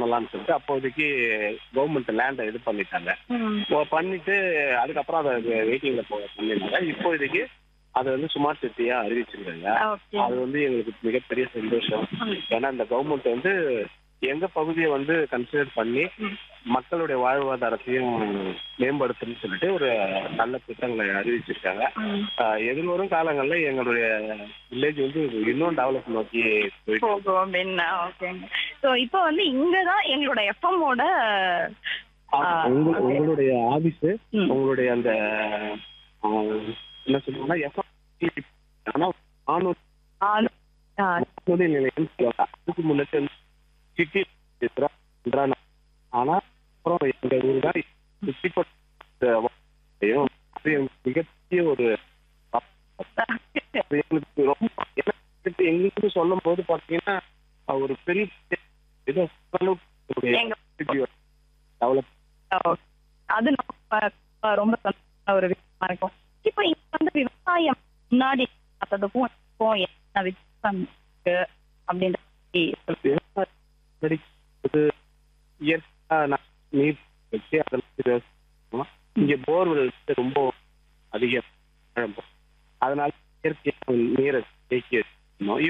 பண்ணலாம்னு சொல்லிட்டு அப்போதைக்கு கவர்மெண்ட் லேண்டை இது பண்ணிட்டாங்க ம். இப்போ பண்ணிட்டு அதுக்கப்புறம் அதை வெயிட்டிங்ல போ பண்ணிருந்தாங்க இப்போதைக்கு அதை வந்து ஸ்மார்ட் சிட்டியா அறிவிச்சிருக்காங்க ஓகே அது வந்து எங்களுக்கு மிகப்பெரிய சந்தோஷம் ஏன்னா இந்த கவர்மெண்ட் வந்து எங்க பகுதியை வந்து கன்சிடர் பண்ணி மக்களுடைய வாழ்வாதாரத்தையும் மேம்படுத்தணும்னு சொல்லிட்டு ஒரு நல்ல திட்டங்களை அறிவிச்சிருக்காங்க ம். ஆஹ் எதிர்வரும் காலங்களில் எங்களுடைய வில்லேஜ் வந்து இன்னும் டெவலப் நோக்கி போயிட்டு போகும் அப்படின்னா ஓகேங்க ஸோ இப்போ வந்து இங்க தான் எங்களோட எஃப்எம்மோட உங்க- okay. உங்களுடைய ஆபீஸ் ம். உங்களுடைய அந்த ஆஹ், என்ன சொல்லுவாங்கன்னா எஃப்எம் ஆனா வானொலி வானொலி நிலையம்னு சொல்லுவாங்க அதுக்கு முன்னாடி வந்து சிட்டி ஆனா அப்புறம் எங்க ஊர் தான் சிட்டிப்பட்டையும் அது எங்களுக்கு மிகப்பெரிய ஒரு அது எங்களுக்கு ரொம்ப எனக்கு எங்களுக்கு சொல்லும் போது பாத்தீங்கன்னா அஹ் ஒரு பெரிய ஏதோ எங்க டெவலப் அது நம்ம ரொம்ப சந்தோஷமான ஒரு விஷயமா இருக்கும் இப்போ இங்க வந்து விவசாயம் முன்னாடி பார்த்ததுக்கும் இப்போ என்ன வித்தியாசம் இருக்கு அப்படின்ற மாதிரி சொல்லுங்க. படிக்கிறது இயற்கை ந- நீர் வச்சு அதில் வந்து விவசாயம் பண்ணுவோம். இங்க போர்வெல் ரொம்ப அதிகம் ஆழம். அதனால இயற்கையான நீரை தேக்கி வச்சிருந்தோம்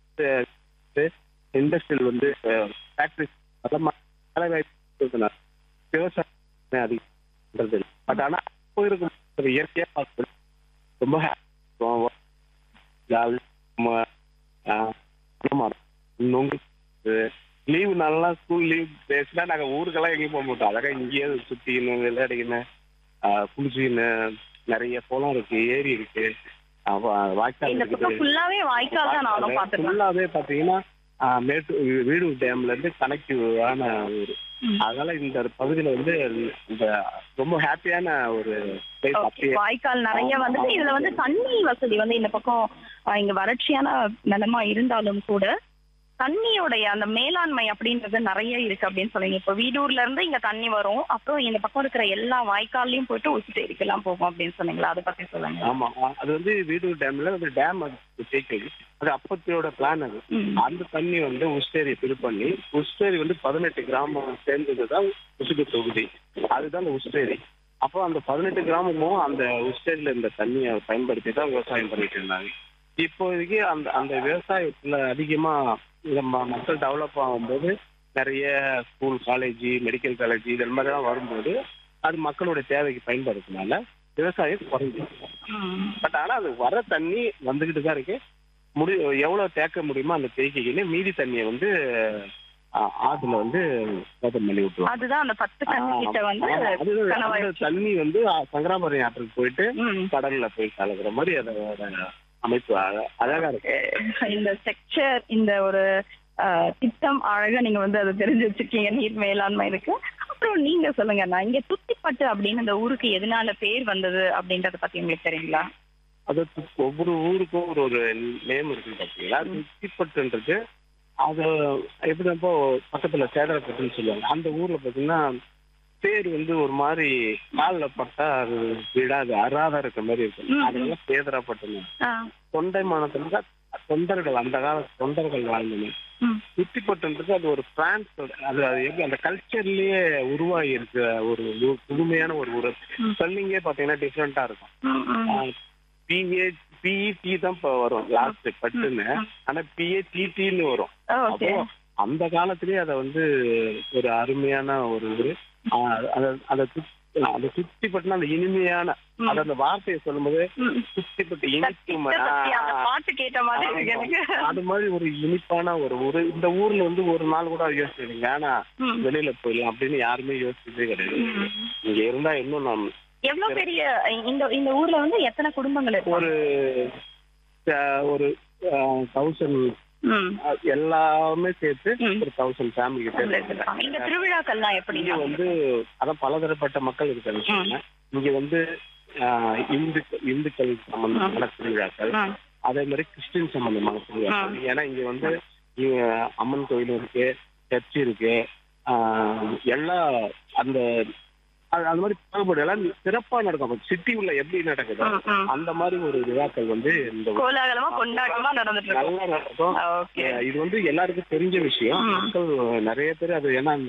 இப்போ இண்டஸ்ட்ரியல் வந்து ஃபேக்டரிஸ் அதெல்லாம் வேலை வாய்ப்பு இருக்கிறதுனால விவசாயம் அதிகம் பண்றது இல்லை பட் ஆனா இப்போ இருக்கும் ஒரு இயற்கையா பார்க்குறது ரொம்ப happy. ஜாலி ம- ஆஹ் மரம், நுங்கு லீவு நல்லா ஸ்கூல் லீவ் பேசினா நாங்க ஊருக்கெல்லாம் எங்கேயும் போக மாட்டோம் அழகா இங்கேயே சுத்திக்கணும் விளையாடிக்கணும் ஆஹ் குளிச்சுக்கணும் நிறைய குளம் இருக்கு ஏரி இருக்கு அப்ப வாய்க்கால் இந்த பக்கம் ஃபுல்லாவே வாய்க்கால் தான் நானும் பார்த்துருக்கேன் ஃபுல்லாவே பாத்தீங்கன்னா ஆஹ் மேட்டு வீடு டேம்ல இருந்து கனெக்டிவான ஊர் ம். அதனால இந்த பகுதியில வந்து இந்த ரொம்ப ஹாப்பியான ஒரு பிளேஸ் Okay. அப்படியே வாய்க்கால் நிறைய வந்துட்டு இதுல வந்து தண்ணி வசதி வந்து இந்த பக்கம் ஆஹ், இங்க வறட்சியான நிலமா இருந்தாலும் கூட தண்ணியோடைய அந்த மேலாண்மை அப்படின்றது நிறைய இருக்கு அப்படின்னு சொல்லுங்க இப்போ வீடூர்ல இருந்து இங்க தண்ணி வரும் அப்புறம் இந்த பக்கம் இருக்கிற எல்லா வாய்க்கால்லையும் போயிட்டு உசுட்டேரிக்கெல்லாம் போகும் அப்படின்னு சொன்னீங்களா அதை பத்தி சொல்லுங்க ஆமா ஆ- அது வந்து வீடூர் டேம்ல அந்த டேம் அது தேக்கி அது அப்பத்தியோட பிளான் அது ம். அந்த தண்ணி வந்து உஸ்டேரி ஃபில் பண்ணி உஸ்டேரி வந்து பதினெட்டு கிராமம் சேர்ந்தது தான் உசுகு தொகுதி அதுதான் அந்த உஸ்டேரி அப்போ அந்த பதினெட்டு கிராமமும் அந்த உஸ்டேரியில இருந்த தண்ணியை பயன்படுத்தி தான் விவசாயம் பண்ணிட்டு இருந்தாங்க இப்போதைக்கு அந்த அந்த விவசாயத்துல அதிகமா நம்ம மக்கள் டெவலப் ஆகும்போது நிறைய ஸ்கூல் காலேஜ் மெடிக்கல் காலேஜ் இது மாதிரிலாம் வரும்போது அது மக்களுடைய தேவைக்கு பயன்படுத்தினால விவசாயம் குறைஞ்சு ம். பட் ஆனா அது வர தண்ணி வந்துகிட்டு தான் இருக்கு முடி எவ்வளவு தேக்க முடியுமோ அந்த தேக்கிக்கின்னு மீதி தண்ணியை வந்து ஆ, ஆத்துல வந்து ஓபன் பண்ணி விட்டுருவோம் அதுதான் அந்த பத்து கண்ணு கிட்ட வந்து ஆமா, அது- கணவாய் அந்த தண்ணி வந்து ஆ, சங்கராபுரம் ஆற்றுக்கு போயிட்டு ம். கடல்ல போய் கலக்குற மாதிரி அதோட அமைப்பு அழ- அழகா இருக்கு இந்த ஸ்ட்ரக்சர் இந்த ஒரு அஹ், திட்டம் அழகா நீங்க வந்து அதை தெரிஞ்சு வச்சிருக்கீங்க நீர் மேலாண்மை இருக்கு அப்புறம் நீங்க சொல்லுங்க நான் இங்க துத்திப்பட்டு அப்படின்னு இந்த ஊருக்கு எதனால பேர் வந்தது அப்படின்றத பத்தி உங்களுக்கு தெரியுங்களா அது து- ஒவ்வொரு ஊருக்கும் ஒரு ஒரு நேம் இருக்கு பாத்தீங்களா துத்திப்பட்டுன்றது அது எப்படி இப்போ பக்கத்துல சேதரப்பட்டுன்னு சொல்லுவாங்க அந்த ஊர்ல பாத்தீங்கன்னா பேர் வந்து ஒரு மாதிரி காலில் பட்டா அது விடாது அறாத இருக்க மாதிரி இருக்கும் ம். அதெல்லாம் சேதரப்பட்டுன்னு ஆ, தொண்டைமானத்துல தான் தொண்டர்கள் அந்த கால தொண்டர்கள் வாழ்ந்தன ம், சுத்திப்பட்டுன்றது அது ஒரு பிரான்ஸ் அது அது எப்படி அந்த கல்ச்சர்லயே உருவாகி இருக்க ஒரு ஊ- புதுமையான ஒரு ஊர் ம். ஸ்பெல்லிங்கே பாத்தீங்கன்னா டிஃப்ரெண்டா இருக்கும் ம், ம். பிஏ பிஇடி தான் இப்ப வரும் லாஸ்ட் பட்டுன்னு ஆனா பிஏடிடின்னு வரும் ஓகே அப்போ அந்த காலத்திலேயே அத வந்து ஒரு அருமையான ஒரு இது ஆஹ் அத- அத சுத்தி அந்த சுத்தி பட்டுனா அந்த இனிமையான ம். அது அந்த வார்த்தையை சொல்லும்போது ம். சுத்தி பட்டு இனிக்கும் இதை பத்தி அந்த ஆஹ் பாட்டு கேட்ட மாதிரி இருக்கு எனக்கு அது மாதிரி ஒரு இனிப்பான ஒரு ஊரு இந்த ஊர்ல வந்து ஒரு நாள் கூட யோசிச்சிருங்க ஆனா ம். வெளியில போயிடலாம் அப்படின்னு யாருமே யோசிச்சதே கிடையாது ம். இங்க இருந்தா இன்னும் நாம் எவ்வளவு பெரிய இந்த இந்த ஊர்ல வந்து எத்தனை குடும்பங்கள் இருக்கு ஒரு அஹ், ஒரு தௌசண்ட் ம். எல்லாமே சேர்த்து ம். ஒரு தௌசண்ட் ஃபேமிலி கிட்ட இருக்காங்க. இங்க திருவிழாக்கள்லாம் எப்படி இங்க வந்து அதான் பலதரப்பட்ட மக்கள் இருக்காங்க சொன்னேன். இங்க வந்து ஆஹ், இந்து இந்துக்கள் சம்பந்தமான திருவிழாக்கள் ம். அதே மாதிரி கிறிஸ்டின் சம்பந்தமான திருவிழாக்கள் ஏன்னா இங்க வந்து இங்க அம்மன் கோயில் இருக்கு சர்ச் இருக்கு ஆஹ், எல்லா அந்த அது அது மாதிரி பாகுபாடு எல்லாம் சிறப்பா நடக்கும் சிட்டி உள்ள எப்படி நடக்குதோ ம், ம். அந்த மாதிரி ஒரு விழாக்கள் வந்து இந்த கோலாகலமா கொண்டாட்டமா நடந்துட்டு இருக்கும் நல்லா நடக்கும் ஓகே இது வந்து எல்லாருக்கும் தெரிஞ்ச விஷயம் ம். மக்கள் நிறைய பேர் அது ஏன்னா